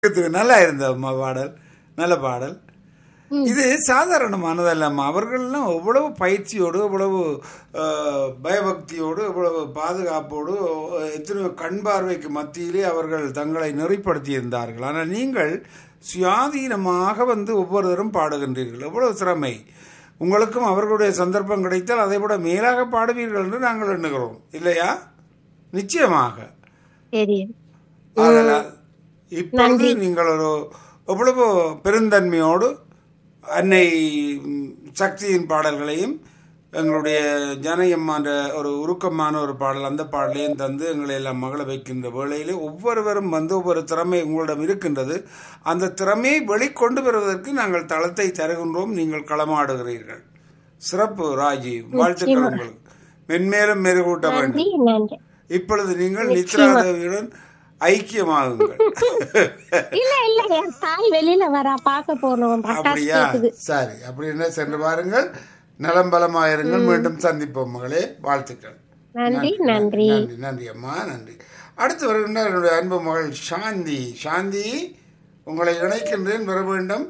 கேட்கறதுக்கு நல்லா இருந்த அம்மா பாடல் நல்ல பாடல் இது சாதாரணமானதல்லம்மா அவர்கள்லாம் எவ்வளவு பயிற்சியோடு எவ்வளவு அஹ், பயபக்தியோடு எவ்வளவு பாதுகாப்போடு எத்தனையோ கண் பார்வைக்கு மத்தியிலே அவர்கள் தங்களை நெறிப்படுத்தி இருந்தார்கள் ஆனால் நீங்கள் சுயாதீனமாக வந்து ஒவ்வொருவரும் பாடுகின்றீர்கள் எவ்வளவு திறமை உங்களுக்கும் அவர்களுடைய சந்தர்ப்பம் கிடைத்தால் அதை விட மேலாக பாடுவீர்கள் என்று நாங்கள் எண்ணுகிறோம் இல்லையா நிச்சயமாக தெரியும் ஆதலால் இப்பொழுது நீங்கள் ஒரு எவ்வளவு பெருந்தன்மையோடு அன்னை ம், சக்தியின் பாடல்களையும் எங்களுடைய ஜனயம்மான ஒரு உருக்கமான ஒரு பாடல் அந்த பாடலையும் தந்து எங்களை எல்லாம் மகள வைக்கின்ற வேளையிலே ஒவ்வொருவரும் வந்து ஒவ்வொரு திறமை உங்களிடம் இருக்கின்றது அந்த திறமையை வெளிக்கொண்டு வருவதற்கு நாங்கள் தளத்தை தருகின்றோம் நீங்கள் களமாடுகிறீர்கள் சிறப்பு ராஜி வாழ்த்துக்கள் உங்களுக்கு மென்மேலும் மெருகூட்ட வேண்டும் நன்றி நன்றி இப்பொழுது நீங்கள் நித்ரா தேவியுடன் ஐக்கியமாகுங்கள் இல்ல இல்ல என் தாய் வெளியில வரா பார்க்க போனோம் பட்டாசு அப்படியா கேக்குது சரி அப்படி என்ன சென்று பாருங்கள் நலம் பலமாயிருங்கள் மீண்டும் சந்திப்போம் மகளே வாழ்த்துக்கள் நன்றி நன்றி நன்றி நன்றி அம்மா நன்றி அடுத்து வருகின்ற என்னுடைய அன்பு மகள் சாந்தி சாந்தி உங்களை இணைக்கின்றேன் வர வேண்டும்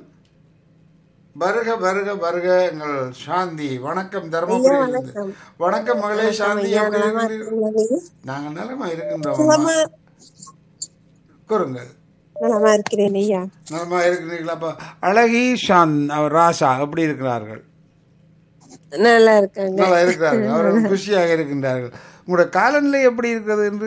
வருக வருக வருக எங்கள் சாந்தி வணக்கம் தர்மபுரி வணக்கம் மகளே சாந்தி எப்படி இருக்கிறீர்கள்? நாங்கள் நலமா இருக்கின்றோம் அம்மா. கூறுங்கள் நலமா இருக்கிறேன் ஐயா நலமா இருக்கிறீங்களா அப்ப அழகி ஷான் அவர் ராசா எப்படி இருக்கிறார்கள் நல்லா இருக்காங்க நல்லா இருக்கிறார்கள் அவர்கள் குஷியாக இருக்கின்றார்கள் உங்களோட காலநிலை எப்படி இருக்கிறது என்று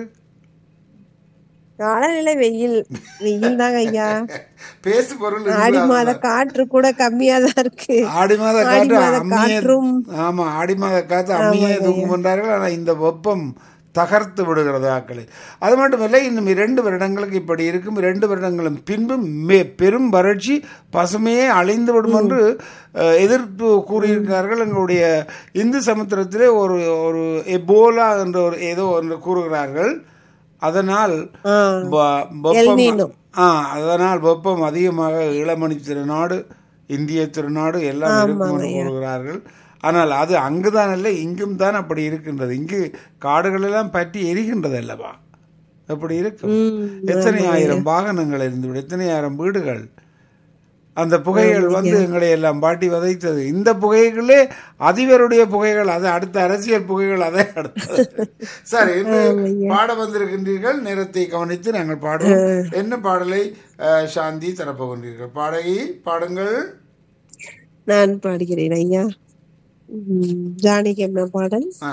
காலநிலை வெயில் வெயில் தாங்க ஐயா பேசு பொருள் ஆடி இல்லாத- மாத காற்று கூட கம்மியா தான் இருக்கு ஆடி மாத ஆடி காற்று மாத அம்மியே காற்றும் ஆமா ஆடி மாத காற்று அம்மியே தூக்கும் என்றார்கள் ஆனா இந்த வெப்பம் தகர்த்து விடுகிறது ஆக்களை அது மட்டுமல்ல இன்னும் இரண்டு வருடங்களுக்கு இப்படி இருக்கும் இரண்டு வருடங்களும் பின்பு மே- பெரும் வறட்சி பசுமையே அழிந்து விடும் என்று அஹ், எதிர்ப்பு கூறியிருக்கிறார்கள் எங்களுடைய இந்து சமுத்திரத்திலே ஒரு ஒரு எபோலா என்ற ஒரு ஏதோ ஒன்று கூறுகிறார்கள் அதனால் ஆ, வ- வெப்பம் நீனோ. ஆ அதனால் வெப்பம் அதிகமாக இளமணி திருநாடு இந்திய திருநாடு எல்லாம் இருக்கும் என்று கூறுகிறார்கள் ஆனால் அது அங்குதான் அல்ல இங்கும் தான் அப்படி இருக்கின்றது இங்கு காடுகள் எல்லாம் பற்றி எரிகின்றது அல்லவா அப்படி இருக்கும் ம், எத்தனை ஆயிரம் வாகனங்கள் இருந்துவிடும் எத்தனை ஆயிரம் வீடுகள் அந்த புகைகள் வந்து எங்களை எல்லாம் பாட்டி வதைத்தது இந்த புகைகளே அதிபருடைய புகைகள் அது அடுத்த அரசியல் புகைகள் அதை அடுத்தது சரி இன்று பாட வந்திருக்கின்றீர்கள் நேரத்தை கவனித்து நாங்கள் பாடுவோம் என்ன பாடலை அஹ், சாந்தி தரப்போகின்றீர்கள் பாடகி பாடுங்கள் நான் பாடுகிறேன் ஐயா ம், ஜானகி அம்மா பாடல் ஆ,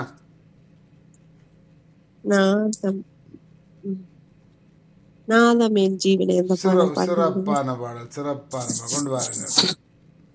நாதம் ம். நாதம் என் ஜீவனே அந்த சிற- பாடல் பாடுகிறேன் சிறப்பான பாடல் சிறப்பான பாடல் கொண்டு வாருங்கள்